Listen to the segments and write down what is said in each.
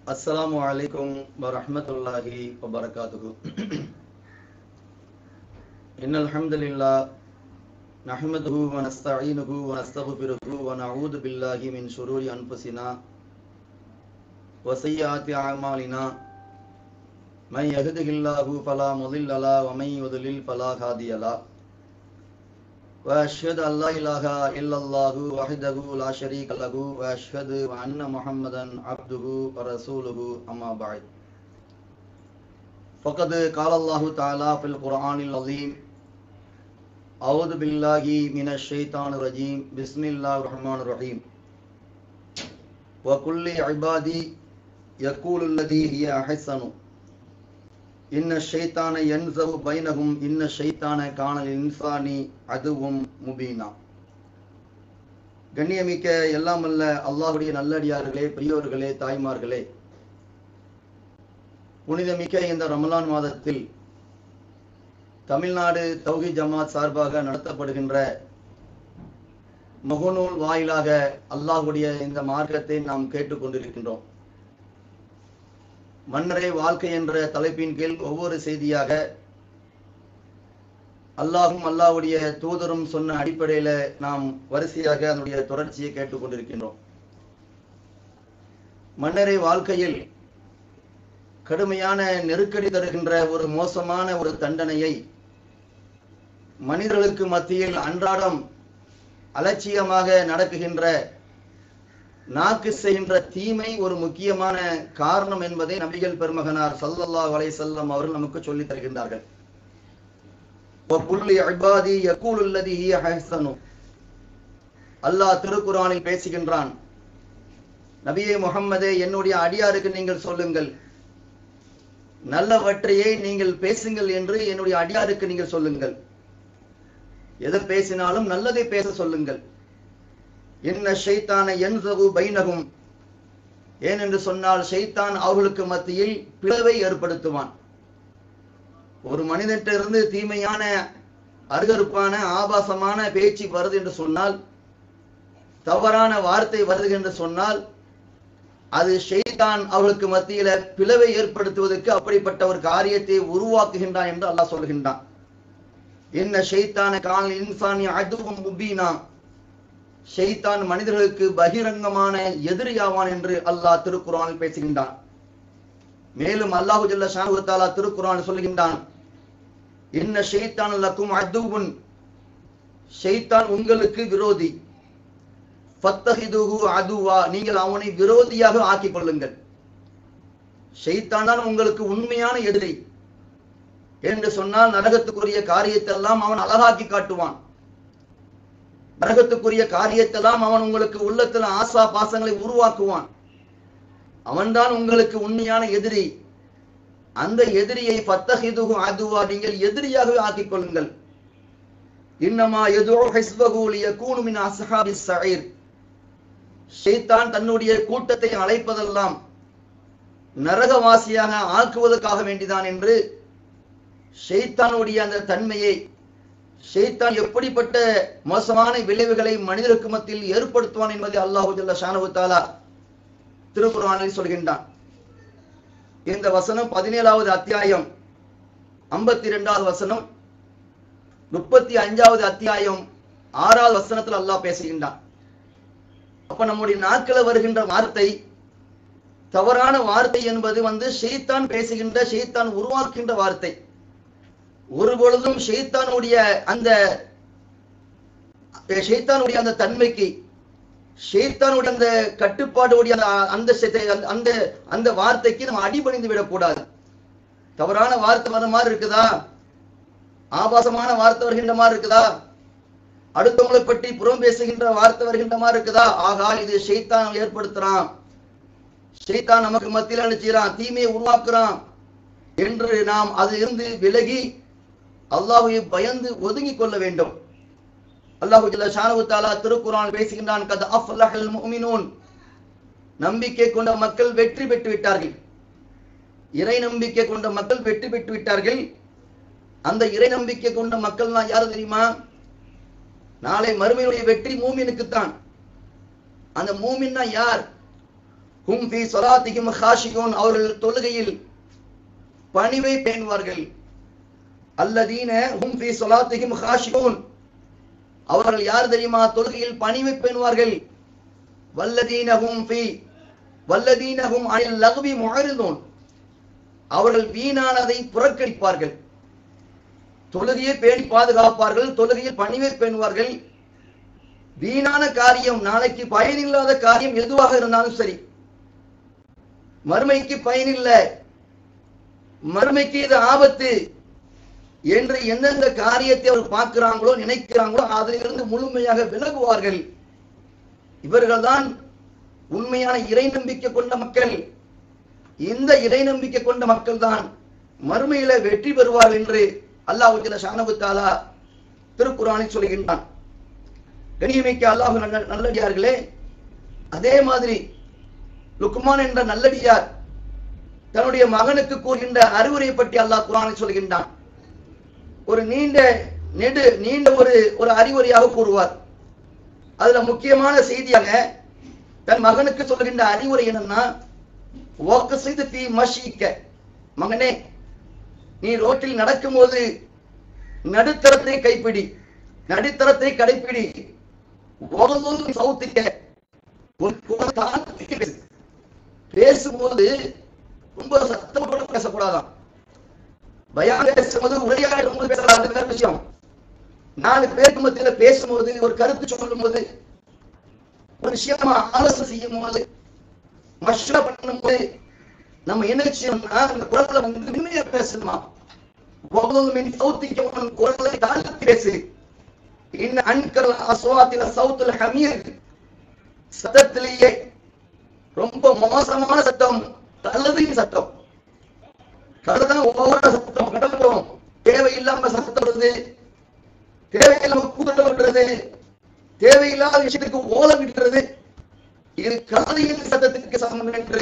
السلام عليكم ورحمة الله وبركاته إن الحمد لله نحمده ونستعينه ونستغفره ونعوذ بالله من شرور أنفسنا وسيئات أعمالنا من يهده الله فلا مضل له ومن يضلل فلا هادي له وأشهد أن لا إله إلا الله وحده لا شريك له وأشهد أن محمدا عبده ورسوله أما بعد فقد قال الله تعالى في القرآن العظيم أعوذ بالله من الشيطان الرجيم بسم الله الرحمن الرحيم وكل عبادي يقول الذي هي أحسن إن الشيطان ينزغ بينهم إن الشيطان كان للإنسان عدوا مبينا கண்ணியமிக்க எல்லாம் அல்ல அல்லாஹுடைய நல்லடியார்களே பெரியோர்களே தாய்மார்களே புனிதமிக்க இந்த ரமலான் மாதத்தில் தமிழ்நாடு தௌஹி ஜமாத் சார்பாக நடத்தப்படுகின்ற முகநூல் வாயிலாக அல்லாஹுடைய இந்த மார்க்கத்தை நாம் கேட்டுக்கொண்டிருக்கின்றோம் மன்னரை வாழ்க்கை என்ற தலைப்பின் கீழ் ஒவ்வொரு செய்தியாக அல்லாஹும் அல்லாஹுடைய தூதரும் சொன்ன அடிப்படையில நாம் வரிசையாக அதனுடைய தொடர்ச்சியை கேட்டுக்கொண்டிருக்கின்றோம் மன்னரை வாழ்க்கையில் கடுமையான நெருக்கடி தருகின்ற ஒரு மோசமான ஒரு தண்டனையை மனிதர்களுக்கு மத்தியில் அன்றாடம் அலட்சியமாக நடக்குகின்ற நாக்கு செய்கின்ற தீமை ஒரு முக்கியமான காரணம் என்பதை நபிகள் பெருமகனார் சல்லல்லாஹ் அலை செல்லம் அவர்கள் நமக்கு சொல்லித் தருகின்றார்கள் அல்லாஹ் திருக்குறானில் பேசுகின்றான் நபியே முகம்மதே என்னுடைய அடியாருக்கு நீங்கள் சொல்லுங்கள் நல்லவற்றையே நீங்கள் பேசுங்கள் என்று என்னுடைய அடியாருக்கு நீங்கள் சொல்லுங்கள் எதை பேசினாலும் நல்லதை பேச சொல்லுங்கள் என்ன ஷைத்தான என்சகு பைனகும் ஏனென்று சொன்னால் ஷைத்தான் அவர்களுக்கு மத்தியில் பிளவை ஏற்படுத்துவான் ஒரு மனிதனிலிருந்து தீமையான அருகருப்பான ஆபாசமான பேச்சு வருது என்று சொன்னால் தவறான வார்த்தை வருது என்று சொன்னால் அது ஷெய்தான் அவர்களுக்கு மத்தியில பிளவை ஏற்படுத்துவதற்கு அப்படிப்பட்ட ஒரு காரியத்தை உருவாக்குகின்றான் என்று அல்லாஹ் சொல்கின்றான் என்ன ஷெய்தான கால் இன்சானி அதுவும் முபீனா ஷெய்தான் மனிதர்களுக்கு பகிரங்கமான எதிரியாவான் என்று அல்லாஹ் திருக்குறானில் பேசுகின்றான் மேலும் அல்லாஹு ஜல்ல ஷானுத்தாலா திருக்குறான் சொல்கின்றான் என்ன ஷெய்தான் லக்கும் அதுவுன் ஷெய்தான் உங்களுக்கு விரோதி ஃபத்தஹிதுஹு அதுவா நீங்கள் அவனை விரோதியாக ஆக்கிக் கொள்ளுங்கள் ஷெய்தான் தான் உங்களுக்கு உண்மையான எதிரி என்று சொன்னால் நரகத்துக்குரிய காரியத்தெல்லாம் அவன் அழகாக்கி காட்டுவான் நரகத்துக்குரிய காரியத்தெல்லாம் அவன் உங்களுக்கு உள்ளத்தில் ஆசா பாசங்களை உருவாக்குவான் அவன்தான் உங்களுக்கு உண்மையான எதிரி அந்த எதிரியை பத்தஹிதுகு அதுவா நீங்கள் எதிரியாகவே ஆக்கிக் கொள்ளுங்கள் இன்னமா எதோ ஹிஸ்பகூலிய கூணுமின் அசஹாபி சயீர் ஷைத்தான் தன்னுடைய கூட்டத்தை அழைப்பதெல்லாம் நரகவாசியாக ஆக்குவதற்காக வேண்டிதான் என்று ஷெய்தானுடைய அந்த தன்மையை ஷெய்தான் எப்படிப்பட்ட மோசமான விளைவுகளை மனிதருக்கு மத்தியில் ஏற்படுத்துவான் என்பதை அல்லாஹு ஜல்ல ஷானு தாலா திருக்குறானில் சொல்கின்றான் இந்த வசனம் பதினேழாவது அத்தியாயம் ஐம்பத்தி இரண்டாவது வசனம் முப்பத்தி அஞ்சாவது அத்தியாயம் ஆறாவது வசனத்தில் அல்லாஹ் பேசுகின்றான் அப்ப நம்முடைய நாட்கள வருகின்ற வார்த்தை தவறான வார்த்தை என்பது வந்து ஷெய்தான் பேசுகின்ற ஷெய்தான் உருவாக்குகின்ற வார்த்தை ஒரு பொழுதும் ஷெய்தானுடைய அந்த ஷெய்தானுடைய அந்த தன்மைக்கு ஷெய்தானுடைய அந்த கட்டுப்பாடுடைய அந்த அந்த அந்த வார்த்தைக்கு நம்ம அடிபணிந்து விடக்கூடாது தவறான வார்த்தை வர மாதிரி இருக்குதா ஆபாசமான வார்த்தை வருகின்ற மாதிரி இருக்குதா அடுத்தவங்களை பற்றி புறம் பேசுகின்ற வார்த்தை வருகின்ற மாதிரி இருக்குதா ஆகா இது ஷெய்தான் ஏற்படுத்துறான் ஷெய்தான் நமக்கு மத்தியில் அனுப்பிச்சான் தீமையை உருவாக்குறான் என்று நாம் அதில் இருந்து விலகி அல்லாஹுவை பயந்து ஒதுங்கிக் கொள்ள வேண்டும் அல்லாஹு ஜல்ல ஷானு தாலா திருக்குறான் பேசுகின்றான் கத் அஃப்லஹல் முஃமினூன் நம்பிக்கை கொண்ட மக்கள் வெற்றி பெற்று விட்டார்கள் இறை நம்பிக்கை கொண்ட மக்கள் வெற்றி பெற்று விட்டார்கள் அந்த இறை நம்பிக்கை கொண்ட மக்கள்லாம் யாரு தெரியுமா நாளை மறுமையுடைய வெற்றி மூமினுக்குத்தான் அந்த மூமின்னா யார் ஹும் ஃபி ஸலாத்திஹிம் ஹாஷியூன் அவர்கள் தொழுகையில் பணிவை பேணுவார்கள் அல்லதீன ஹும் ஃபி ஸலாத்திஹிம் ஹாஷியூன் அவர்கள் யார் தெரியுமா தொழுகையில் பணிவை பேணுவார்கள் வல்லதீன ஹும் ஃபி வல்லதீன ஹும் அனில் லகுவி முஅரிதுன் அவர்கள் வீணானதை புறக்கணிப்பார்கள் தொழுகையை பேணி பாதுகாப்பார்கள் தொழுகையில் பணிவை பேணுவார்கள் வீணான காரியம் நாளைக்கு பயனில்லாத காரியம் எதுவாக இருந்தாலும் சரி மறுமைக்கு பயனில்லை மறுமைக்கு இது ஆபத்து என்று எந்தெந்த காரியத்தை அவர் பார்க்கிறாங்களோ நினைக்கிறாங்களோ அதிலிருந்து முழுமையாக விலகுவார்கள் இவர்கள்தான் உண்மையான இறை நம்பிக்கை கொண்ட மக்கள் இந்த இறை நம்பிக்கை கொண்ட மக்கள் தான் மறுமையில வெற்றி பெறுவார் என்று அல்லாஹ் ஷானபு தாலா திருக்குறானில் சொல்கின்றான் கண்ணியமிக்க அல்லாஹ் நல்ல நல்லடியார்களே அதே மாதிரி லுக்மான் என்ற நல்லடியார் தன்னுடைய மகனுக்கு கூறுகின்ற அறிவுரை பற்றி அல்லாஹ் குரானில் சொல்கின்றான் ஒரு நீண்ட நெடு நீண்ட ஒரு ஒரு அறிவுரையாக கூறுவார் அதுல முக்கியமான செய்தியாக தன் மகனுக்கு சொல்கின்ற அறிவுரை என்னன்னா ஓக்க செய்து தீ மஷிக்க மகனே நீ ரோட்டில் நடக்கும்போது நடுத்தரத்தை கைப்பிடி நடுத்தரத்தை கடைப்பிடி ஒரு சவுத்திக்க ஒரு குரல் தாழ்த்தி பேசு. பேசும்போது ரொம்ப சத்தத்தோட பேசக்கூடாதாம் பயான் பேசும்போது உரையாடும் போது பேசலாம் அது வேற விஷயம் நாலு பேருக்கு மத்தியில பேசும்போது ஒரு கருத்து சொல்லும் போது ஒரு விஷயமா ஆலோசனை செய்யும் போது மஷ்ரா பண்ணும்போது நம்ம என்ன செய்யணும்னா அந்த குரல்ல வந்து உண்மையா பேசணுமா ஒவ்வொரு சௌத்திக்கு உன் குரலை தாழ்த்தி பேசு இன்ன அன்கர் அஸ்வாத்தில சவுத்துல ஹமீர் சத்தத்திலேயே ரொம்ப மோசமான சத்தம் தள்ளதையும் சத்தம் கடதான் ஒவ்வொரு சத்தம் கடலும் தேவையில்லாம சத்தம் வருது தேவையில்லாம கூட்டம் விடுறது தேவையில்லாத விஷயத்துக்கு ஓலம் விடுறது இது கதையின் சத்தத்திற்கு சமம் என்று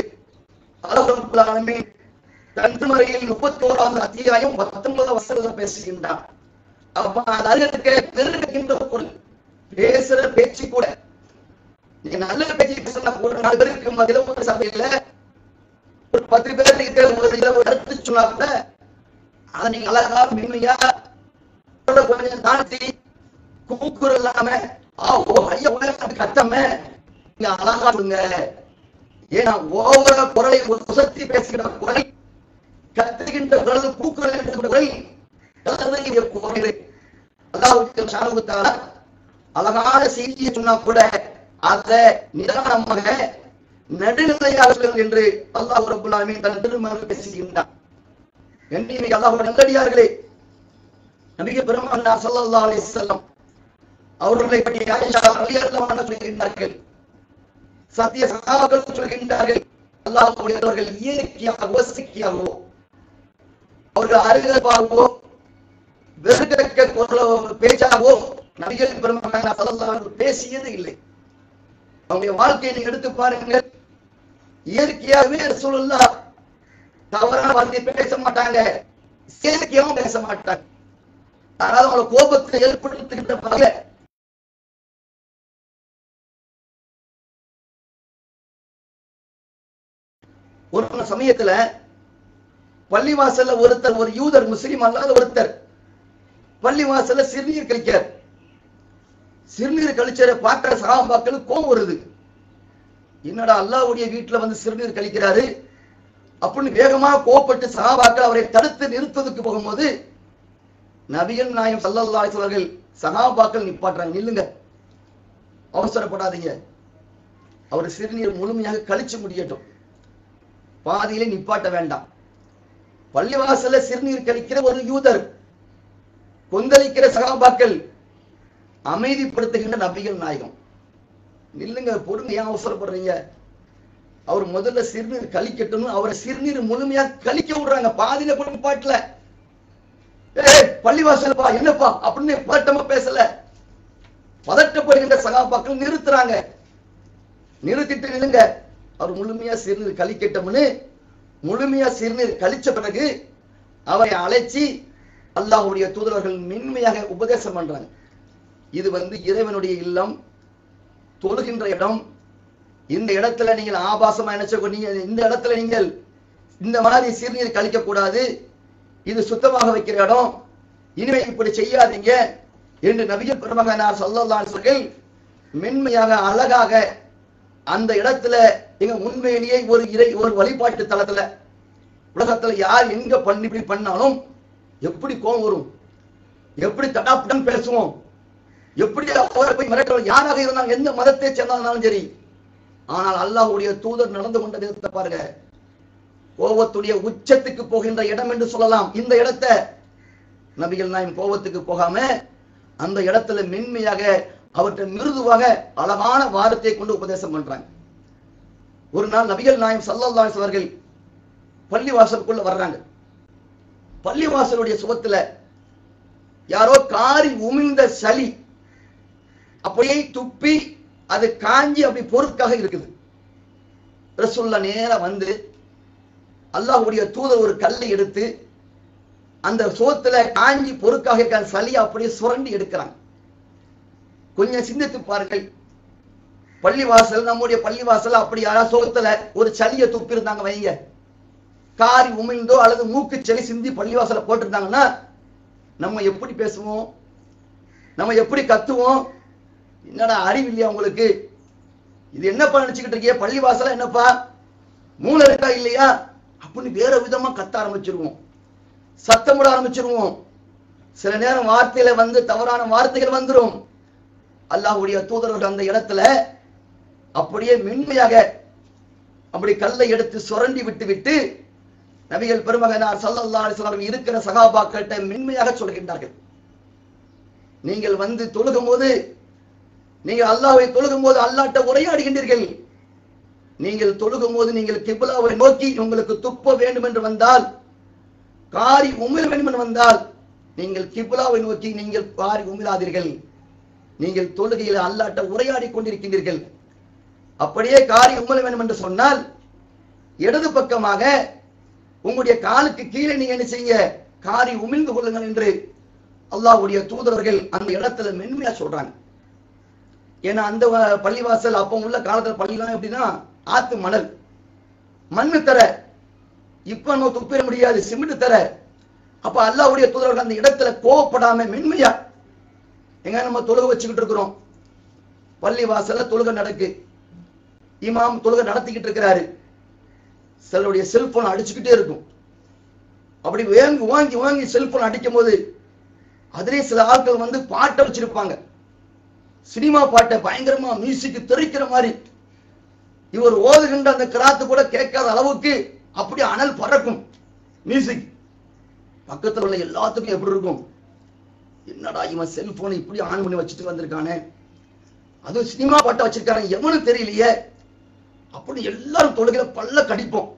அல்லாஹ் தன்மறையில் முப்பத்தோராவது அத்தியாயம் பத்தொன்பதாம் வசனம் பேசுகின்றார் அப்ப அது அறிஞருக்கு பெருகின்ற பொருள் பேசுற பேச்சு கூட நீங்க நல்ல பேச்சு பேசினா ஒரு நாலு பேருக்கு மதியில ஒரு சபையில ஒரு பத்து பேர் இருக்கிற ஒரு இதுல ஒரு கருத்து சொன்னா கூட அதை நீங்க அழகா மென்மையா கூட கொஞ்சம் தாழ்த்தி கூக்குரல் இல்லாம ஆ ஓ ஐயா உலக கத்தாம நீங்க அழகா சொல்லுங்க ஏன்னா ஓவர குரலை ஒரு உசத்தி பேசுகிற குரல் கத்துகின்ற குரல் கூக்குரல் என்ற குரல் கலவைய குரல் அதாவது சாரகுத்தால அழகான செய்தியை சொன்னா கூட அத நிதானமாக நடுநிலையாக சொல்லுங்கள் என்று அல்லாஹ் ரபுல் ஆலமீன் தன் திருமணம் பேசுகின்றான் என்னை அல்லாஹ் நல்லடியார்களே நபிக பெருமானார் ஸல்லல்லாஹு அலைஹி வஸல்லம் அவர்களை பற்றி ஆயிஷா ரலியல்லாஹு அன்ஹா சொல்கின்றார்கள் சத்திய சகாபாக்கள் சொல்கின்றார்கள் அல்லாஹ் உடையவர்கள் இயற்கையாகவோ சிக்கியாகவோ அவர்கள் அருகப்பாகவோ வெறுக்கத்தக்க குரலோ பேச்சாகவோ நபிகள் பெருமானார் ஸல்லல்லாஹு அலைஹி வஸல்லம் பேசியது இல்லை அவங்களுடைய வாழ்க்கையை நீங்க எடுத்து பாருங்கள் இயற்கையாகவே ரசூலுல்லாஹ் தவறான வார்த்தை பேச மாட்டாங்க செயற்கையாவும் பேச மாட்டாங்க அதாவது அவங்கள கோபத்தை ஏற்படுத்துகின்ற வகையில ஒரு சமயத்துல பள்ளிவாசல்ல ஒருத்தர் ஒரு யூதர் முஸ்லிம் அல்லாத ஒருத்தர் பள்ளிவாசல்ல சிறுநீர் கழிக்கிறார் சிறுநீர் கழிச்சத பார்க்கிற சகாபாக்களுக்கு கோபம் வருது என்னடா அல்லாஹ்வுடைய வீட்டுல வந்து சிறுநீர் கழிக்கிறாரு அப்படின்னு வேகமா கோபப்பட்டு சகாபாக்கள் அவரை தடுத்து நிறுத்துவதற்கு போகும்போது நபிகள் நாயம் சல்லல்லா அவர்கள் சகாபாக்கள் நிப்பாட்டுறாங்க நில்லுங்க அவசரப்படாதீங்க அவர் சிறுநீர் முழுமையாக கழிச்சு முடியட்டும் பாதியிலே நிப்பாட்ட வேண்டாம் பள்ளிவாசல்ல சிறுநீர் கழிக்கிற ஒரு யூதர் கொந்தளிக்கிற சகாபாக்கள் அமைதிப்படுத்துகின்ற நபிகள் நாயகம் நில்லுங்க பொறுங்க ஏன் அவசரப்படுறீங்க அவர் முதல்ல சிறுநீர் கழிக்கட்டும் அவரை சிறுநீர் முழுமையா கழிக்க விடுறாங்க பாதியில கூட நிப்பாட்டல ஏய் பள்ளிவாசல்ப்பா என்னப்பா அப்படின்னு பதட்டமா பேசல பதட்டப்படுகின்ற சகாபாக்கள் நிறுத்துறாங்க நிறுத்திட்டு நில்லுங்க அவர் முழுமையா சிறுநீர் கழிக்கட்டும்னு முழுமையா சிறுநீர் கழிச்ச பிறகு அவரை அழைச்சி அல்லாஹ்வுடைய தூதரர்கள் மென்மையாக உபதேசம் பண்றாங்க இது வந்து இறைவனுடைய இல்லம் தொழுகின்ற இடம் இந்த இடத்துல நீங்கள் ஆபாசமா நினைச்ச நீங்க இந்த இடத்துல நீங்கள் இந்த மாதிரி சிறுநீர் கழிக்க கூடாது இது சுத்தமாக வைக்கிற இடம் இனிமே இப்படி செய்யாதீங்க என்று நபிகள் பெருமகனார் சொல்லலாம் மென்மையாக அழகாக அந்த இடத்துல எங்க உண்மையிலேயே ஒரு இறை ஒரு வழிபாட்டு தளத்துல உலகத்துல யார் எங்க பண்ணி இப்படி பண்ணாலும் எப்படி கோபம் வரும் எப்படி தடாப்புடன் பேசுவோம் எப்படி அவரை போய் மிரட்டுவோம் யாராக இருந்தாலும் எந்த மதத்தை சேர்ந்தாலும் சரி ஆனால் அல்லாஹ்வுடைய தூதர் நடந்து கொண்ட விதத்தை பாருங்க கோபத்துடைய உச்சத்துக்கு போகின்ற இடம் என்று சொல்லலாம் இந்த இடத்தை நபிகள் நாயம் கோபத்துக்கு போகாம அந்த இடத்துல மென்மையாக அவற்றை மிருதுவாக அழகான வாரத்தை கொண்டு உபதேசம் பண்றாங்க ஒரு நாள் நபிகள் நாயம் சல்லல்லாஹு அவர்கள் பள்ளிவாசலுக்குள்ள வர்றாங்க பள்ளிவாசலுடைய சுபத்துல யாரோ காரி உமிழ்ந்த சளி அப்படியே துப்பி அது காஞ்சி அப்படி பொருட்காக இருக்குது ரசுல்லா நேரா வந்து அல்லாஹ்வுடைய தூதர் ஒரு கல்லை எடுத்து அந்த சோத்துல காஞ்சி பொறுக்காக இருக்கிற சளியை அப்படியே சுரண்டி எடுக்கிறாங்க கொஞ்சம் சிந்தித்து பாருங்கள் பள்ளிவாசல் நம்முடைய பள்ளிவாசல் அப்படி யாராவது சோத்துல ஒரு சளியை துப்பி இருந்தாங்க வைங்க காரி உமிழ்ந்தோ அல்லது மூக்கு சளி சிந்தி பள்ளிவாசல போட்டிருந்தாங்கன்னா நம்ம எப்படி பேசுவோம் நம்ம எப்படி கத்துவோம் என்னடா அறிவு இல்லையா உங்களுக்கு இது என்னப்பா நினைச்சுக்கிட்டு இருக்கீங்க பள்ளிவாசல என்னப்பா மூளை இருக்கா இல்லையா அப்படின்னு வேற விதமா கத்த ஆரம்பிச்சிருவோம் சத்தமிட ஆரம்பிச்சிருவோம் சில நேரம் வார்த்தையில வந்து தவறான வார்த்தைகள் வந்துரும் அல்லாஹ்வுடைய தூதர்கள் அந்த இடத்துல அப்படியே மென்மையாக அப்படி கல்லை எடுத்து சுரண்டி விட்டு விட்டு நபிகள் பெருமகனார் சல்லல்லாஹு அலைஹி வஸல்லம் இருக்கிற சகாபாக்கள்கிட்ட மென்மையாக சொல்கின்றார்கள் நீங்கள் வந்து தொழுகும் போது நீங்கள் அல்லாஹ்வை தொழுகும் போது அல்லாஹ்ட்ட உரையாடுகின்றீர்கள் நீங்கள் தொழுகும் போது நீங்கள் கிப்லாவை நோக்கி உங்களுக்கு துப்ப வேண்டும் என்று வந்தால் காரி உமிழ வேண்டும் என்று வந்தால் நீங்கள் கிப்லாவை நோக்கி நீங்கள் காரி உமிழாதீர்கள் நீங்கள் தொழுகையில் அல்லாட்ட உரையாடி கொண்டிருக்கின்றீர்கள் அப்படியே காரி உமிழ வேண்டும் என்று சொன்னால் இடது பக்கமாக உங்களுடைய காலுக்கு கீழே நீங்க என்ன செய்யுங்க காரி உமிழ்ந்து கொள்ளுங்கள் என்று அல்லாஹ்வுடைய தூதரர்கள் அந்த இடத்துல மென்மையா சொல்றாங்க ஏன்னா அந்த வ- பள்ளிவாசல் அப்போ உள்ள காலத்துல பள்ளிலாம் எப்படின்னா ஆத்து மணல் மண்ணு தர இப்ப நம்ம துப்பிட முடியாது சிமெண்ட் தர அப்ப அல்லாஹ்வுடைய தூதர்கள் அந்த இடத்துல கோவப்படாம மென்மையா எங்க நம்ம தொழுக வச்சுக்கிட்டு இருக்கிறோம் பள்ளி வாசல்ல தொழுகை நடக்கு இமாம் தொழுகை நடத்திக்கிட்டு இருக்கிறாரு சிலருடைய செல்போன் அடிச்சுக்கிட்டே இருக்கும் அப்படி வேங்கி வாங்கி வாங்கி செல்போன் அடிக்கும் போது அதிலே சில ஆட்கள் வந்து பாட்டை வச்சிருப்பாங்க சினிமா பாட்டை பயங்கரமா மியூசிக் தெரிக்கிற மாதிரி இவர் ஓதுகின்ற அந்த கிராத்து கூட கேட்காத அளவுக்கு அப்படி அனல் பறக்கும் மியூசிக் பக்கத்துல உள்ள எல்லாத்துக்கும் எப்படி இருக்கும் என்னடா இவன் செல்போனை இப்படி ஆன் பண்ணி வச்சுட்டு வந்திருக்கானே அதுவும் சினிமா பாட்டை வச்சிருக்காங்க எவனும் தெரியலையே அப்படி எல்லாரும் தொழுகிற பல்ல கடிப்போம்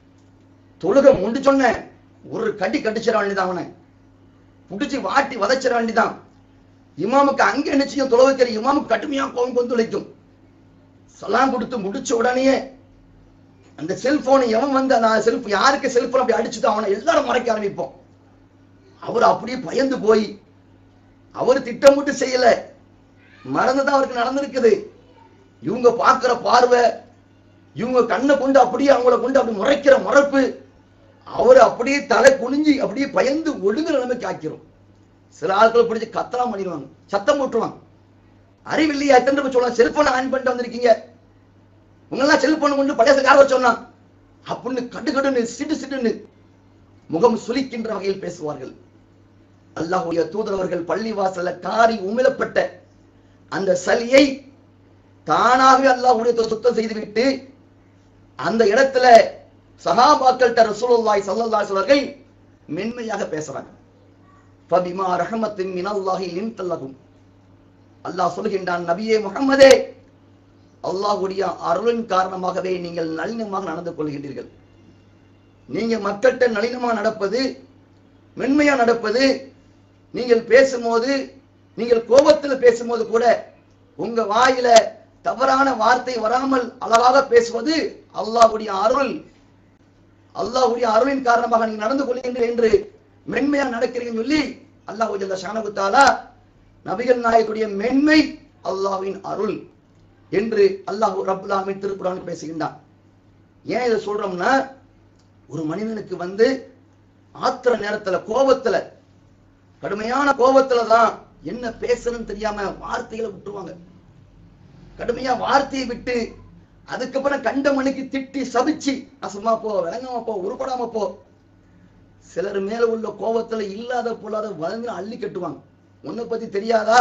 தொழுக முண்டு சொன்னேன் ஒரு கடி கடிச்சிட வேண்டியதான் அவனை புடிச்சு வாட்டி வதைச்சிட வேண்டியதான் இமாமுக்கு அங்க நிச்சயம் தொலை வைக்கிற இமாமுக்கு கடுமையா கோபம் கொந்துழைக்கும் சலாம் கொடுத்து முடிச்ச உடனே அந்த செல்போனை எவன் வந்து அந்த செல்ப யாருக்கு செல்போன் அப்படி அடிச்சுதோ அவனை எல்லாரும் மறைக்க ஆரம்பிப்போம் அவர் அப்படியே பயந்து போய் அவர் திட்டமிட்டு செய்யல மறந்துதான் அவருக்கு நடந்திருக்குது இவங்க பார்க்கிற பார்வை இவங்க கண்ணை கொண்டு அப்படியே அவங்கள கொண்டு அப்படி முறைக்கிற முறைப்பு அவர் அப்படியே தலை குனிஞ்சு அப்படியே பயந்து ஒழுங்கு நிலைமைக்கு ஆக்கிரும் சில ஆட்களை பிடிச்சு கத்தலாம் பண்ணிடுவாங்க சத்தம் போட்டுருவாங்க அறிவில்லையா எத்தனை பேர் சொல்லலாம் செல்போனை ஆன் பண்ணிட்டு வந்திருக்கீங்க உங்களெல்லாம் செல்போன் கொண்டு பழைய யார வச்சோம்னா அப்படின்னு கடு கடுன்னு சிடு சிடுன்னு முகம் சுளிக்கின்ற வகையில் பேசுவார்கள் அல்லாஹ்வுடைய தூதரவர்கள் பள்ளி வாசல்ல காரி உமிழப்பட்ட அந்த சலியை தானாகவே அல்லாஹ்வுடைய தூதர் சுத்தம் செய்துவிட்டு அந்த இடத்துல சஹாபாக்கள்கிட்ட ரசூலுல்லாஹி ஸல்லல்லாஹு அலைஹி அவர்கள் மென்மையாக பேசுறாங்க ஃபபிமா ரஹமத்தின் மினல்லாஹி லின்தல்லகும் அல்லாஹ் சொல்கின்றான் நபியே முஹம்மதே அல்லாஹ்வுடைய அருளின் காரணமாகவே நீங்கள் நளினமாக நடந்து கொள்கின்றீர்கள் நீங்க மக்கள்கிட்ட நளினமா நடப்பது மென்மையா நடப்பது நீங்கள் பேசும்போது நீங்கள் கோபத்தில் பேசும்போது கூட உங்க வாயில தவறான வார்த்தை வராமல் அழகாக பேசுவது அல்லாஹ்வுடைய அருள் அல்லாஹ்வுடைய அருளின் காரணமாக நீங்க நடந்து கொள்கின்றீர்கள் என்று மென்மையா நடக்கிறீங்கன்னு சொல்லி அல்லாஹ் ஜல்ல ஷானகுத்தாலா நபிகள் நாயக்குடைய மென்மை அல்லாஹ்வின் அருள் என்று அல்லாஹ் ரப்புல் ஆலமீன் திருக்குறான் பேசுகின்றான் ஏன் இதை சொல்றோம்னா ஒரு மனிதனுக்கு வந்து ஆத்திர நேரத்துல கோபத்துல கடுமையான கோபத்துல தான் என்ன பேசணும்னு தெரியாம வார்த்தைகளை விட்டுருவாங்க கடுமையா வார்த்தையை விட்டு அதுக்கப்புறம் கண்ட மணிக்கு திட்டி சபிச்சு அசமா போ விளங்காம போ உருப்படாம போ சிலர் மேல உள்ள கோபத்துல இல்லாத பொல்லாத வளர்ந்து அள்ளி கட்டுவாங்க உன்னை பத்தி தெரியாதா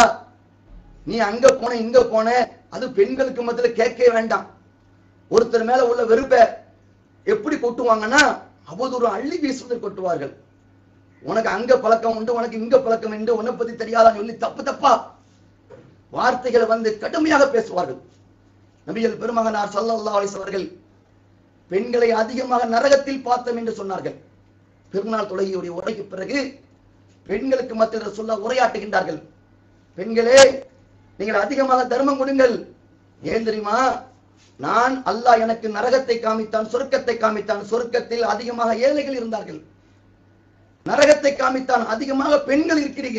நீ அங்க போன இங்க போன அது பெண்களுக்கு மத்தியில கேட்கவே வேண்டாம் ஒருத்தர் மேல உள்ள வெறுப்ப எப்படி கொட்டுவாங்கன்னா அவதூறு அள்ளி வீசுவதை கொட்டுவார்கள் உனக்கு அங்க பழக்கம் உண்டு உனக்கு இங்க பழக்கம் உண்டு உன்னை பத்தி தெரியாதான்னு சொல்லி தப்பு தப்பா வார்த்தைகளை வந்து கடுமையாக பேசுவார்கள் நபிகள் பெருமகனார் ஸல்லல்லாஹு அலைஹி அவர்கள் பெண்களை அதிகமாக நரகத்தில் பார்த்தோம் என்று சொன்னார்கள் பெருநாள் தொழுகையுடைய உரைக்கு பிறகு பெண்களுக்கு மத்தியில் சொல்ல உரையாட்டுகின்றார்கள் பெண்களே நீங்கள் அதிகமாக தர்மம் கொடுங்கள் ஏன் தெரியுமா நான் அல்லாஹ் எனக்கு நரகத்தை காமித்தான் சொர்க்கத்தை காமித்தான் சொர்க்கத்தில் அதிகமாக ஏழைகள் இருந்தார்கள் நரகத்தை காமித்தான் அதிகமாக பெண்கள் இருக்கிறீங்க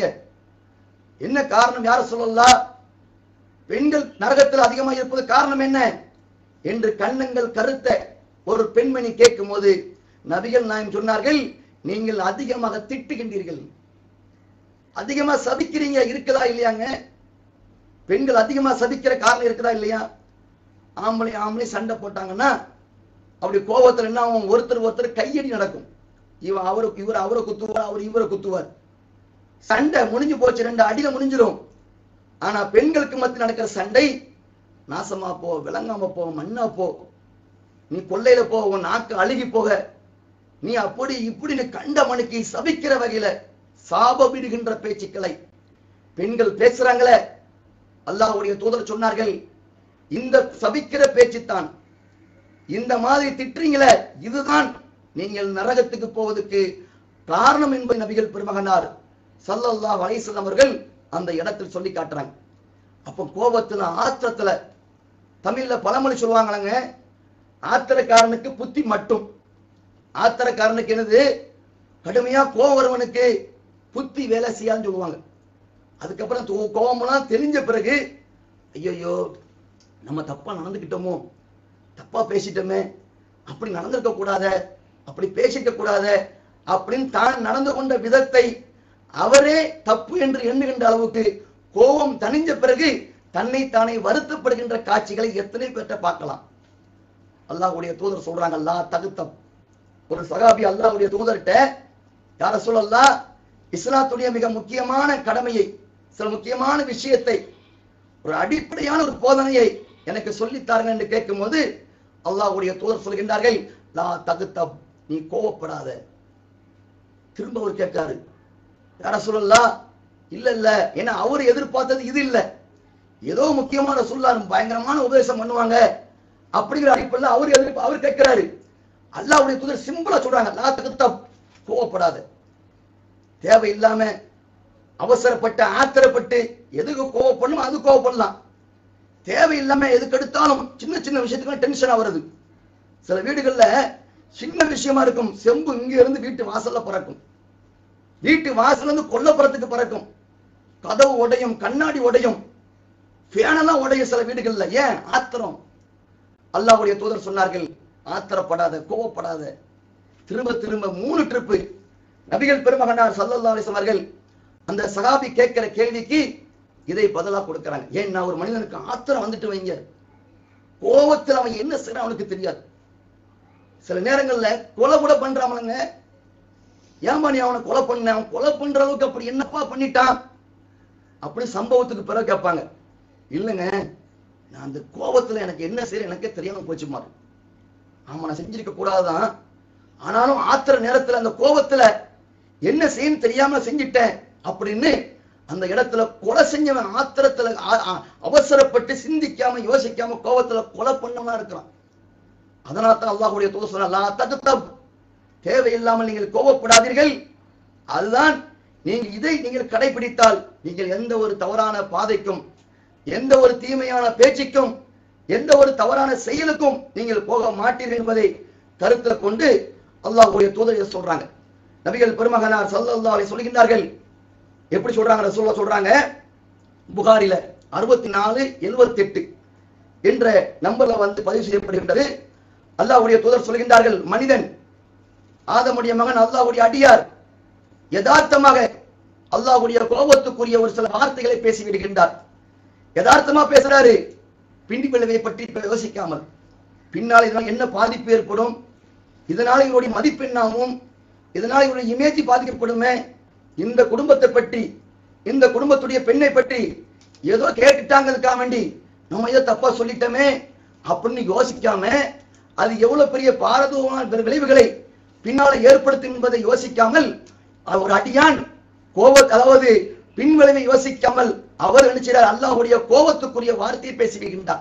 என்ன காரணம் யார சொல்லலாம் பெண்கள் நரகத்தில் அதிகமாக இருப்பது காரணம் என்ன என்று கண்ணங்கள் கருத்த ஒரு பெண்மணி கேட்கும் போது நபிகள் நாயம் சொன்னார்கள் நீங்கள் அதிகமாக திட்டுகின்றீர்கள் அதிகமா சபிக்கிறீங்க இருக்குதா இல்லையாங்க பெண்கள் அதிகமா சபிக்கிற காரணம் இருக்குதா இல்லையா ஆம்பளை ஆம்பளை சண்டை போட்டாங்கன்னா அப்படி கோபத்துல என்ன ஆகும்? ஒருத்தர் ஒருத்தர் கையடி நடக்கும் இவன் அவருக்கு இவர் அவரை குத்துவார் அவர் இவரை குத்துவார் சண்டை முடிஞ்சு போச்சு ரெண்டு அடியில முடிஞ்சிடும் ஆனா பெண்களுக்கு மத்தியில் நடக்கிற சண்டை நாசமா போ விளங்காம போ மண்ணா போ நீ கொள்ளையில போ உன் நாக்கு அழுகி போக நீ அப்படி இப்படின்னு கண்ட மணிக்கு சபிக்கிற வகையில சாப விடுகின்ற பேச்சுக்களை பெண்கள் பேசுறாங்களே அல்லாஹ்வுடைய தூதர் சொன்னார்கள் இந்த சபிக்கிற பேச்சுத்தான் இந்த மாதிரி திட்டுறீங்களே இதுதான் நீங்கள் நரகத்துக்கு போவதற்கு காரணம் என்பதை நபிகள் பெருமகனார் ஸல்லல்லாஹு அலைஹி வஸல்லம் அவர்கள் அந்த இடத்தில் சொல்லி காட்டுறாங்க அப்ப கோபத்துல ஆத்திரத்துல தமிழ்ல பழமொழி சொல்லுவாங்களாங்க ஆத்திரக்காரனுக்கு புத்தி மட்டும் ஆத்திரக்காரனுக்கு என்னது கடுமையா கோவம் வருவனுக்கு புத்தி வேலை செய்யான்னு சொல்லுவாங்க அதுக்கப்புறம் தோ- கோவமெல்லாம் தெரிஞ்ச பிறகு ஐயோ நம்ம தப்பா நடந்துக்கிட்டோமோ தப்பா பேசிட்டோமே அப்படி நடந்திருக்க கூடாத அப்படி பேசிக்க கூடாத அப்படின்னு தான் நடந்து கொண்ட விதத்தை அவரே தப்பு என்று எண்ணுகின்ற அளவுக்கு கோபம் தணிஞ்ச பிறகு தன்னை தானே வருத்தப்படுகின்ற காட்சிகளை எத்தனை பேர்ட்ட பார்க்கலாம் அல்லாஹ்வுடைய தூதர் சொல்றாங்க அல்லாஹ் தகுத்தம் ஒரு சகாபி அல்லாஹ்வுடைய தூதர்கிட்ட யார சொல்லல்லா இஸ்லாத்துடைய மிக முக்கியமான கடமையை சில முக்கியமான விஷயத்தை ஒரு அடிப்படையான ஒரு போதனையை எனக்கு சொல்லித்தாருங்க என்று கேட்கும்போது அல்லாஹ்வுடைய தூதர் சொல்கின்றார்கள் லா தகுத்தம் நீ கோவப்படாத திரும்ப அவர் கேட்காரு யார சொல்லலாம் இல்ல இல்ல ஏன்னா அவர் எதிர்பார்த்தது இது இல்ல ஏதோ முக்கியமான சொல்லாரு பயங்கரமான உபதேசம் பண்ணுவாங்க அப்படிங்கிற அடிப்படையில் அவர் எதிர்ப்பு அவர் கேட்கிறாரு அல்லாஹ்வுடைய தூதர் சிம்பிளா சொல்றாங்க லா தகுத்தம் கோவப்படாத தேவையில்லாம அவசரப்பட்டு ஆத்திரப்பட்டு எதுக்கு கோவப்படணும் அது கோவப்படலாம் தேவையில்லாம எதுக்கு எடுத்தாலும் சின்ன சின்ன விஷயத்துக்கு டென்ஷனா வருது சில வீடுகள்ல சின்ன விஷயமா இருக்கும் செம்பு இங்க இருந்து வீட்டு வாசல்ல பறக்கும் வீட்டு வாசல்ல இருந்து கொல்லப்புறத்துக்கு பறக்கும் கதவு உடையும் கண்ணாடி உடையும் ஃபேனெல்லாம் உடையும் சில வீடுகள்ல ஏன் ஆத்திரம் அல்லாஹ்வுடைய தூதர் சொன்னார்கள் ஆத்திரப்படாத கோவப்படாத திரும்ப திரும்ப மூணு ட்ரிப்பு நபிகள் பெருமகனார் சல்லல்லாஹு அலைஹி வஸல்லம் அவர்கள் அந்த சகாபி கேட்கிற கேள்விக்கு இதை பதிலா கொடுக்கறாங்க ஏன்னா ஒரு மனிதனுக்கு ஆத்திரம் வந்துட்டு வைங்க கோவத்தில் அவன் என்ன செய்யறான் அவனுக்கு தெரியாது சில நேரங்கள்ல கொலை கூட பண்றாமலங்க ஏன்பா நீ அவனை கொலை பண்ண அவன் கொலை பண்ற அளவுக்கு அப்படி என்னப்பா பண்ணிட்டான் அப்படி சம்பவத்துக்கு பிறகு கேட்பாங்க இல்லைங்க நான் அந்த கோபத்துல எனக்கு என்ன செய்ய எனக்கே தெரியாம போச்சு மாறு ஆமா நான் செஞ்சிருக்க கூடாதுதான் ஆனாலும் ஆத்திர நேரத்துல அந்த கோபத்துல என்ன செய்யணும் தெரியாம செஞ்சிட்டேன் அப்படின்னு அந்த இடத்துல கொலை செஞ்சவன் ஆத்திரத்துல ஆ- ஆ- அவசரப்பட்டு சிந்திக்காம யோசிக்காம கோபத்துல கொலை பண்ணவனா இருக்கிறான் அதனால தான் அல்லாஹ்வுடைய தூதர் சொன்னா தகுத்தம் தேவையில்லாமல் நீங்கள் கோபப்படாதீர்கள் அதுதான் நீங்கள் இதை நீங்கள் கடைபிடித்தால் நீங்கள் எந்த ஒரு தவறான பாதைக்கும் எந்த ஒரு தீமையான பேச்சுக்கும் எந்த ஒரு தவறான செயலுக்கும் நீங்கள் போக மாட்டீர்கள் என்பதை கருத்தில் கொண்டு அல்லாஹ்வுடைய தூதர் இதை சொல்றாங்க நபிகள் பெருமகனார் ஸல்லல்லாஹு அலைஹி சொல்கின்றார்கள் எப்படி சொல்றாங்க ரசூலுல்லாஹ் சொல்றாங்க புகாரில அறுபத்தி நாலு எழுபத்தி எட்டு என்ற நம்பர்ல வந்து பதிவு செய்யப்படுகின்றது அல்லாஹ்வுடைய தூதர் சொல்கின்றார்கள் மனிதன் ஆதமுடைய மகன் அல்லாஹ்வுடைய அடியார் யதார்த்தமாக அல்லாஹ்வுடைய கோபத்துக்குரிய ஒரு சில வார்த்தைகளை பேசி விடுகின்றார் யதார்த்தமா பேசுறாரு பிண்டி விளைவை பற்றி இப்ப யோசிக்காமல் பின்னால் இதனால் என்ன பாதிப்பு ஏற்படும் இதனால இவருடைய மதிப்பெண்ணாகவும் இதனால் இவருடைய இமேஜ் பாதிக்கப்படுமே இந்த குடும்பத்தை பற்றி இந்த குடும்பத்துடைய பெண்ணை பற்றி ஏதோ கேட்டுட்டாங்கிறதுக்காக வேண்டி நம்ம ஏதோ தப்பா சொல்லிட்டோமே அப்படின்னு யோசிக்காம அது எவ்வளவு பெரிய பாரதூரமான விளைவுகளை பின்னால ஏற்படுத்தும் என்பதை யோசிக்காமல் அவர் அடியான் கோப அதாவது பின் விளைவை யோசிக்காமல் அவர் நினைச்சார் அல்லாஹ்வுடைய கோபத்துக்குரிய வார்த்தையை பேசி வருகின்றார்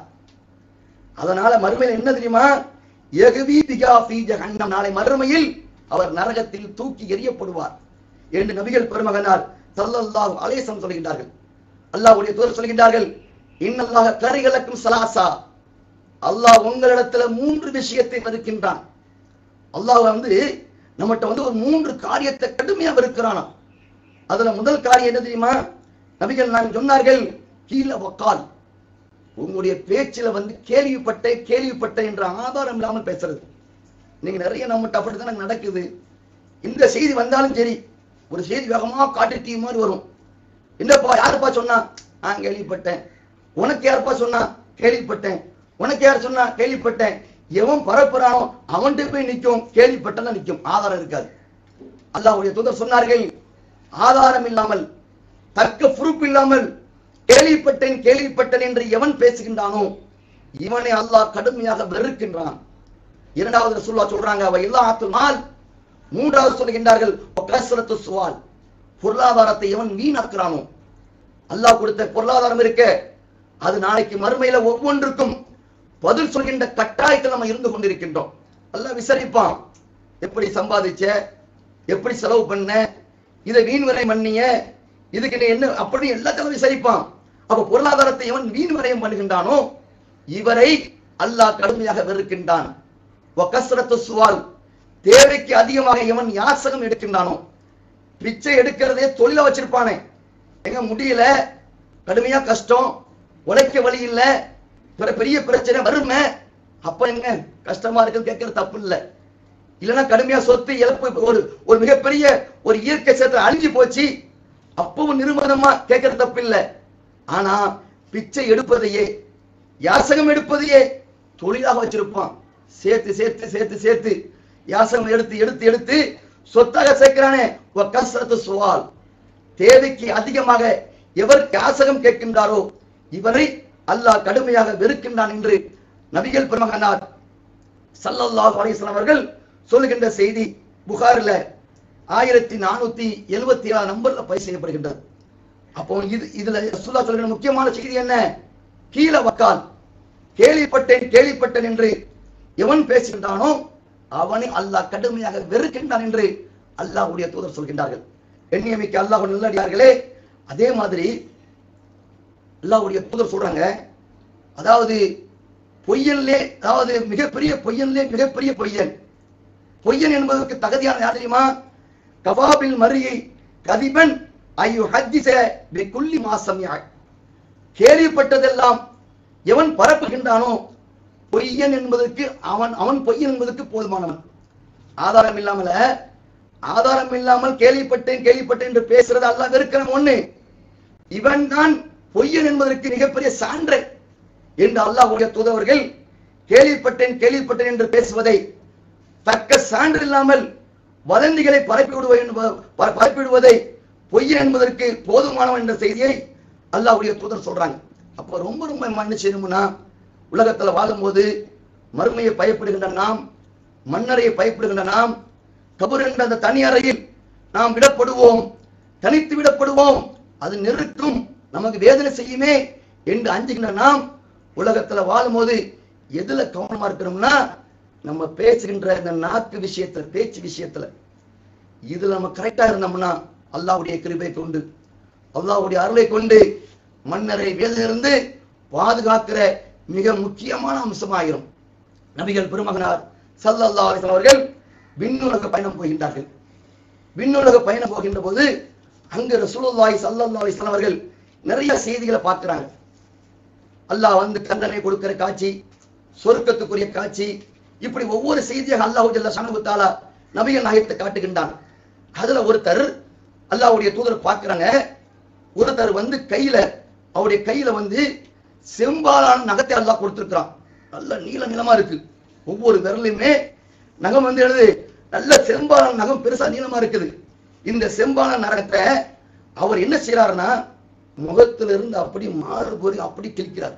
அதனால மறுமையில் என்ன தெரியுமா எகுவி பிகா ஃபீ ஜஹன்னம் நாளை மறுமையில் அவர் நரகத்தில் தூக்கி எறியப்படுவார் என்று நபிகள் பெருமகனார் ஸல்லல்லாஹு அலைஹி வஸல்லம் சொல்கின்றார்கள் அல்லாஹ்வுடைய தூதர் சொல்கின்றார்கள் இன்னல்லாஹ கரிகலக்கும் சலாசா அல்லாஹ் உங்களிடத்துல மூன்று விஷயத்தை வெறுக்கின்றான் அல்லாஹ் வந்து நம்மகிட்ட வந்து ஒரு மூன்று காரியத்தை கடுமையா வெறுக்கிறானாம் அதுல முதல் காரியம் என்ன தெரியுமா நபிகள் நான் சொன்னார்கள் கீழே வக்கால் உங்களுடைய பேச்சுல வந்து கேள்விப்பட்ட கேள்விப்பட்ட என்ற ஆதாரம் இல்லாமல் பேசுறது நீங்க நிறைய நம்மகிட்ட அப்படித்தானே நடக்குது இந்த செய்தி வந்தாலும் சரி ஒரு செய்தி வேகமா காட்டு தீ மாதிரி வரும் என்னப்பா யாருப்பா சொன்னா நான் கேள்விப்பட்டேன் உனக்கு யாருப்பா சொன்னா கேள்விப்பட்டேன் உனக்கு யார் சொன்னா கேள்விப்பட்டேன் எவன் பரப்புறானோ அவன்கிட்ட போய் நிக்கும் கேள்விப்பட்டதான் நிக்கும் ஆதாரம் இருக்காது அல்லாஹ்வுடைய தூதர் சொன்னார்கள் ஆதாரம் இல்லாமல் தக்க பொறுப்பு இல்லாமல் கேள்விப்பட்டேன் கேள்விப்பட்டேன் என்று எவன் பேசுகின்றானோ இவனை அல்லாஹ் கடுமையாக வெறுக்கின்றான் இரண்டாவது ரசூலுல்லாஹ் சொல்றாங்க அவ இல்லாத்துல் மால் மூன்றாவது சொல்கின்றார்கள் கஸ்ரத்து சுவால் பொருளாதாரத்தை எவன் வீணாக்குறானோ அல்லாஹ் கொடுத்த பொருளாதாரம் இருக்க அது நாளைக்கு மறுமையில ஒவ்வொன்றுக்கும் பதில் சொல்கின்ற கட்டாயத்தில் நம்ம இருந்து கொண்டிருக்கின்றோம் அல்லாஹ் விசாரிப்பான் எப்படி சம்பாதிச்ச எப்படி செலவு பண்ண இதை வீண் விரயம் பண்ணிய இதுக்கு நீ என்ன அப்படி எல்லாத்தையும் விசாரிப்பான் அப்ப பொருளாதாரத்தை எவன் வீண் விரயம் பண்ணுகின்றானோ இவரை அல்லாஹ் கடுமையாக வெறுக்கின்றான் வக்கஸ்ரத்து சுவால் தேவைக்கு அதிகமாக எவன் யாசகம் எடுக்கின்றானோ பிச்சை எடுக்கிறதே தொழில வச்சிருப்பானே எங்க முடியல கடுமையா கஷ்டம் உழைக்க வழி இல்ல பிற பெரிய பிரச்சனை வறுமை அப்ப எங்க கஷ்டமா இருக்குது கேட்கறது தப்பு இல்ல இல்லைன்னா கடுமையா சொத்து இழப்பு ஒரு ஒரு மிகப்பெரிய ஒரு இயற்கை சேர்த்து அழிஞ்சு போச்சு அப்பவும் நிர்பந்தமா கேட்கறது தப்பு இல்ல ஆனா பிச்சை எடுப்பதையே யாசகம் எடுப்பதையே தொழிலாக வச்சிருப்பான் சேர்த்து சேர்த்து சேர்த்து சேர்த்து யாசகம் எடுத்து எடுத்து எடுத்து சொத்தாக சேர்க்கிறானே கசரத்து சுவால் தேவைக்கு அதிகமாக எவர் யாசகம் கேட்கின்றாரோ இவரை அல்லாஹ் கடுமையாக வெறுக்கின்றான் என்று நபிகள் பெருமகனார் சல்லல்லாஹு அலைஹி வஸல்லம் அவர்கள் சொல்லுகின்ற செய்தி புகார்ல ஆயிரத்தி நானூத்தி எழுபத்தி ஏழு நம்பர்ல பதிவு செய்யப்படுகின்றது அப்போ இது இதுல ரசூலுல்லாஹ் சொல்கிற முக்கியமான செய்தி என்ன கீழ வக்கால் கேள்விப்பட்டேன் கேள்விப்பட்டேன் என்று எவன் பேசுகின்றானோ அவனை அல்லாஹ் கடுமையாக வெறுக்கின்றான் என்று அல்லாஹ்வுடைய தூதர் சொல்கின்றார்கள் எண்ணியமிக்க அல்லாஹ் நல்லடியார்களே அதே மாதிரி அல்லாஹ்வுடைய தூதர் சொல்றாங்க அதாவது பொய்யன்லே அதாவது மிகப்பெரிய பொய்யன்லே மிகப்பெரிய பொய்யன் பொய்யன் என்பதற்கு தகுதியான யார் தெரியுமா கவாபில் மரியை கதிபன் ஐயோ ஹஜ்ஜிச குள்ளி மாசம் கேள்விப்பட்டதெல்லாம் எவன் பரப்புகின்றானோ பொய்யன் என்பதற்கு அவன் அவன் பொய்யன் என்பதற்கு போதுமானவன் ஆதாரம் இல்லாமல ஆதாரம் இல்லாமல் கேள்விப்பட்டேன் கேள்விப்பட்டேன் என்று பேசுறது அல்லாஹ் வெறுக்கிற ஒண்ணு இவன் தான் பொய்யன் என்பதற்கு மிகப்பெரிய சான்று என்று அல்லாஹ்வுடைய தூதவர்கள் கேள்விப்பட்டேன் கேள்விப்பட்டேன் என்று பேசுவதை தக்க சான்று இல்லாமல் வதந்திகளை பரப்பி விடுவ என்ப- ப- பரப்பி விடுவதை பொய்யன் என்பதற்கு போதுமானவன் என்ற செய்தியை அல்லாஹ்வுடைய தூதர் சொல்றாங்க அப்ப ரொம்ப ரொம்ப மன்னிச்சிருமுனா உலகத்துல வாழும்போது மறுமையை பயப்படுகின்ற நாம் மன்னரையை பயப்படுகின்ற நாம் கபர் என்ற அந்த தனி அறையில் நாம் விடப்படுவோம் தனித்து விடப்படுவோம் அது நெருக்கும் நமக்கு வேதனை செய்யுமே என்று அஞ்சுகின்ற நாம் உலகத்துல வாழும்போது எதுல கவனமா இருக்கிறோம்னா நம்ம பேசுகின்ற இந்த நாக்கு விஷயத்துல பேச்சு விஷயத்துல இதுல நம்ம கரெக்டா இருந்தோம்னா அல்லாஹ்வுடைய கிருபை கொண்டு அல்லாஹ்வுடைய அருளை கொண்டு மன்னரை வேதிலிருந்து பாதுகாக்கிற மிக முக்கியமான அம்சமாயிரும் நபிகள் பெருமகனார் ஸல்லல்லாஹு அலைஹி வஸல்லம் அவர்கள் விண்ணுலக பயணம் போகின்றார்கள் விண்ணுலக பயணம் போகின்ற போது அங்கு ரசூலுல்லாஹி ஸல்லல்லாஹு அலைஹி வஸல்லம் அவர்கள் நிறைய செய்திகளை பார்க்கிறாங்க அல்லாஹ் வந்து தண்டனை கொடுக்கிற காட்சி சொர்க்கத்துக்குரிய காட்சி இப்படி ஒவ்வொரு செய்தியாக அல்லாஹ் ஜல்ல சனகுத்தாலா நபிகள் நாயகத்தை காட்டுகின்றான் அதுல ஒருத்தர் அல்லாஹ்வுடைய தூதர் பார்க்கறாங்க ஒருத்தர் வந்து கையில அவருடைய கையில வந்து செம்பாலான நகத்தை அல்லாஹ் கொடுத்திருக்கிறான் நல்ல நீள நீளமா இருக்கு ஒவ்வொரு விரலையுமே நகம் வந்து எழுது நல்ல செம்பாலான நகம் பெருசா நீளமா இருக்குது இந்த செம்பாலான நகத்தை அவர் என்ன செய்யறாருன்னா முகத்துல இருந்து அப்படி மாறு போய் அப்படி கிழிக்கிறார்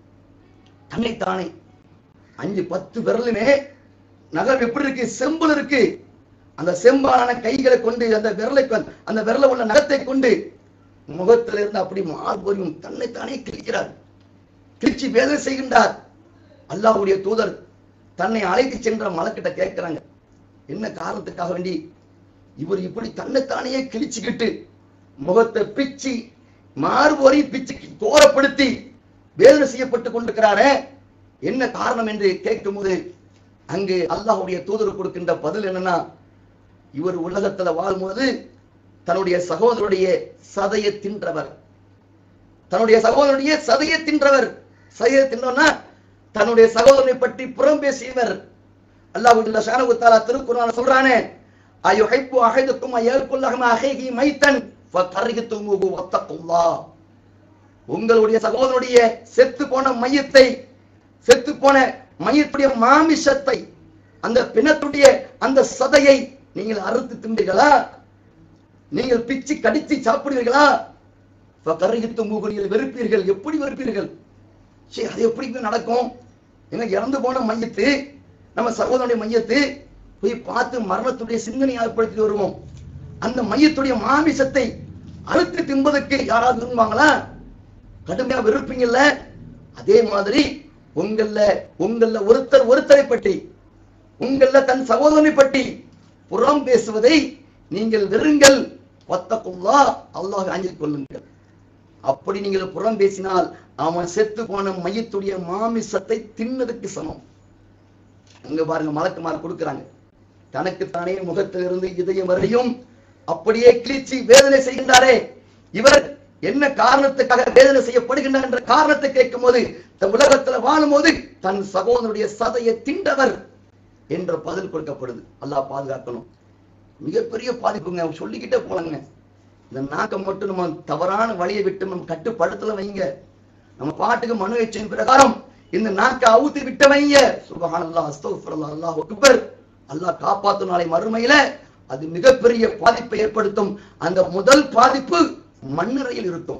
தன்னைத்தானே அஞ்சு பத்து விரலுமே நகம் எப்படி இருக்கு செம்புல இருக்கு அந்த செம்பாலான கைகளை கொண்டு அந்த விரலை கொண்டு- அந்த விரல உள்ள நகத்தை கொண்டு முகத்துல இருந்து அப்படி மார்பொரியும் தன்னைத்தானே கிழிக்கிறார் கிழிச்சு வேதனை செய்கின்றார் அல்லாஹ்வுடைய தூதர் தன்னை அழைத்து சென்ற மலக்கிட்ட கேட்கிறாங்க என்ன காரணத்துக்காக வேண்டி இவர் இப்படி தன்னைத்தானே கிழிச்சுக்கிட்டு முகத்தை பிச்சு மார்போரை பிச்சு கோரப்படுத்தி வேதனை செய்யப்பட்டு கொண்டிருக்கிறாரே என்ன காரணம் என்று கேட்கும்போது அங்கு அல்லாஹ்வுடைய தூதர் கொடுக்கின்ற பதில் என்னன்னா இவர் உலகத்துல வாழும்போது தன்னுடைய சகோதரருடைய சதையை தின்றவர் தன்னுடைய சகோதரனுடைய சதையை தின்றவர் சதையை தின்றவனா தன்னுடைய சகோதரனை பற்றி புறம் பேசியவர் அல்லாஹ் ஜல்ல ஷானஹு தஆலா திருக்குர்ஆன்ல சொல்றானே அயுஹிப்பு அஹதுக்கும் அயல்குல்லஹம அஹீஹி மைத்தன் ஃபகரிஹ்துமுஹு வத்தகுல்லாஹ் உங்களுடைய சகோதரனுடைய செத்து போன மையத்தை செத்து போன மையத்துடைய மாமிசத்தை அந்த பிணத்துடைய அந்த சதையை நீங்கள் அறுத்து தின்றீர்களா நீங்கள் பிச்சு கடிச்சு சாப்பிடுவீர்களா கருகித்து மூகுனியில் வெறுப்பீர்கள் எப்படி வெறுப்பீர்கள் சரி அது எப்படி போய் நடக்கும் எங்க இறந்து போன மையத்து நம்ம சகோதரனுடைய மையத்து போய் பார்த்து மரணத்துடைய சிந்தனை ஏற்படுத்தி வருவோம் அந்த மையத்துடைய மாமிசத்தை அறுத்து தின்பதற்கு யாராவது விரும்புவாங்களா கடுமையா வெறுப்பீங்கல்ல அதே மாதிரி உங்கள உங்கள ஒருத்தர் ஒருத்தரை பற்றி உங்கள தன் சகோதரனை பற்றி புறம் பேசுவதை நீங்கள் வெறுங்கள் வத்தக்குள்ளா அல்லாஹ் அஞ்சிக் கொள்ளுங்கள் அப்படி நீங்கள் புறம் பேசினால் அவன் செத்து போன மையத்துடைய மாமிசத்தை தின்னதுக்கு சமம் அங்க பாருங்க மலக்குமார் கொடுக்குறாங்க தனக்குத்தானே முகத்திலிருந்து இதயம் வரையும் அப்படியே கிழிச்சு வேதனை செய்கின்றாரே இவர் என்ன காரணத்துக்காக வேதனை செய்யப்படுகின்றார் என்ற காரணத்தை கேட்கும் போது இந்த உலகத்துல வாழும் போது தன் சகோதரனுடைய சதையை தின்றவர் என்ற பதில் கொடுக்கப்படுது அல்லாஹ் பாதுகாக்கணும் மிகப்பெரிய பாதிப்புங்க சொல்லிக்கிட்டே போலங்க இந்த நாக்கை மட்டும் நம்ம தவறான வழியை விட்டு நம்ம கட்டுப்படுத்தல வைங்க நம்ம பாட்டுக்கு மனு எச்சின் பிரகாரம் இந்த நாக்கை அவுத்து விட்ட வைங்க சுபஹானல்லாஹ் அஸ்தக்ஃபிருல்லாஹ் அல்லாஹ் அக்பர் அல்லாஹ் காப்பாத்தும் நாளை மறுமையில அது மிகப்பெரிய பாதிப்பை ஏற்படுத்தும் அந்த முதல் பாதிப்பு மண்ணறையில் இருக்கும்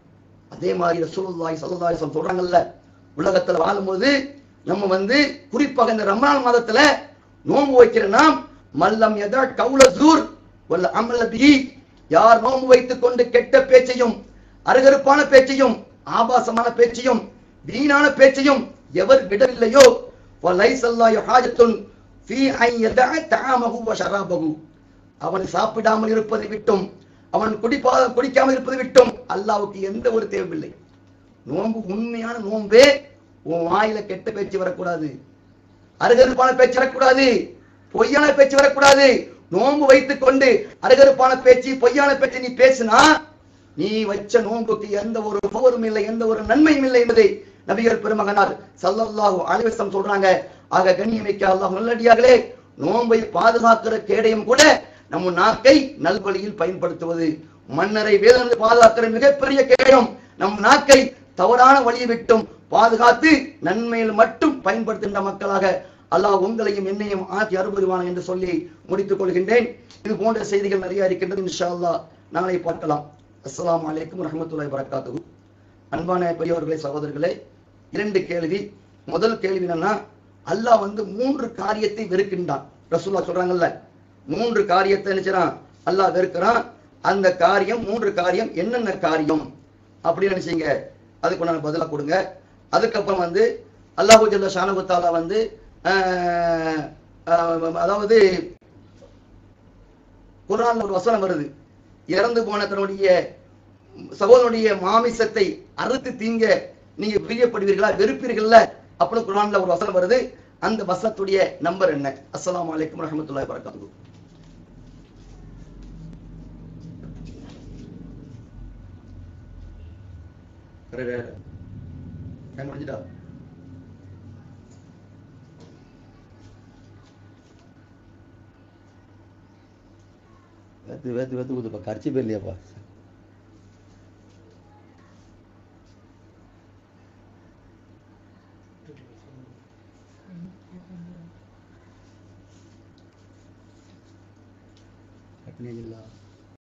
அதே மாதிரி ரசூலுல்லாஹி ஸல்லல்லாஹு அலைஹி வஸல்லம் சொல்றாங்கல்ல உலகத்துல வாழும்போது நம்ம வந்து குறிப்பாக இந்த ரமலான் மாதத்துல நோன்பு வைக்கிற நாம் மல்லம் எதா கவுல ஜூர் வல்ல அமல பிஹி யார் நோன்பு வைத்துக் கொண்டு கெட்ட பேச்சையும் அருகருப்பான பேச்சையும் ஆபாசமான பேச்சையும் வீணான பேச்சையும் எவர் விடவில்லையோ வலைசல்லாஹு ஹாஜத்துன் ஃபீ ஐ யதா தஆமஹு வ ஷராபஹு அவன் சாப்பிடாமல் இருப்பதை விட்டும் அவன் குடிப்பா குடிக்காமல் இருப்பதை விட்டும் அல்லாஹ்வுக்கு எந்த ஒரு தேவையில்லை நோன்பு உண்மையான நோன்பே உன் வாயில கெட்ட பேச்சு வரக்கூடாது அருகருப்பான பேச்சு வரக்கூடாது பொய்யான பேச்சு வரக்கூடாது நோன்பு வைத்துக் கொண்டு அருகருப்பான பேச்சு பொய்யான பேச்சு நீ பேசினா நீ வச்ச நோன்புக்கு எந்த ஒரு பவரும் இல்லை எந்த ஒரு நன்மையும் இல்லை என்பதை நபிகள் பெருமகனார் சல்லல்லாஹு அலைஹி வஸல்லம் சொல்றாங்க ஆக கண்ணியமிக்க அல்லாஹ் நல்லடியார்களே நோன்பை பாதுகாக்கிற கேடயம் கூட நம்ம நாக்கை நல்வழியில் பயன்படுத்துவது மன்னரை வேதனை பாதுகாக்கிற மிகப்பெரிய கேடயம் நம் நாக்கை தவறான வழியை விட்டும் பாதுகாத்து நன்மையில் மட்டும் பயன்படுத்துகின்ற மக்களாக அல்லாஹ் உங்களையும் என்னையும் ஆட்சி அறுபதுவான என்று சொல்லி முடித்துக் கொள்கின்றேன் இது போன்ற செய்திகள் நிறைய இருக்கின்றது இன்ஷா அல்லாஹ் நாளை பார்க்கலாம் அஸ்ஸலாமு அலைக்கும் வரஹ்மத்துல்லாஹி வரகாத்துஹு அன்பான பெரியவர்களே சகோதரர்களே இரண்டு கேள்வி முதல் கேள்வி என்னன்னா அல்லாஹ் வந்து மூன்று காரியத்தை வெறுக்கின்றான் ரசூல்லா சொல்றாங்கல்ல மூன்று காரியத்தை நினைச்சான் அல்லாஹ் வெறுக்கிறான் அந்த காரியம் மூன்று காரியம் என்னென்ன காரியம் அப்படின்னு நினைச்சீங்க அதுக்கு நான் பதிலா கொடுங்க அதுக்கப்புறம் வந்து அல்லாஹு ஜல்ல ஷானஹு தஆலா வந்து ஆஹ், ஆஹ், அதாவது குர்ஆன்ல ஒரு வசனம் வருது இறந்து போன தன்னுடைய சகோதரனுடைய மாமிசத்தை அறுத்து தீங்க நீங்க பிரியப்படுவீர்களா வெறுப்பீர்கள்ல அப்படின்னு குர்ஆன்ல ஒரு வசனம் வருது அந்த வசனத்துடைய நம்பர் என்ன அஸ்ஸலாமு அலைக்கும் வரஹ்மத்துல்லாஹி வரகாத்துஹு டைம் முடிஞ்சிட்டா வேத்து வேத்து வேத்து ஊத்துப்பா கரைச்சி போயிடலையாப்பா கட்டினீங்களா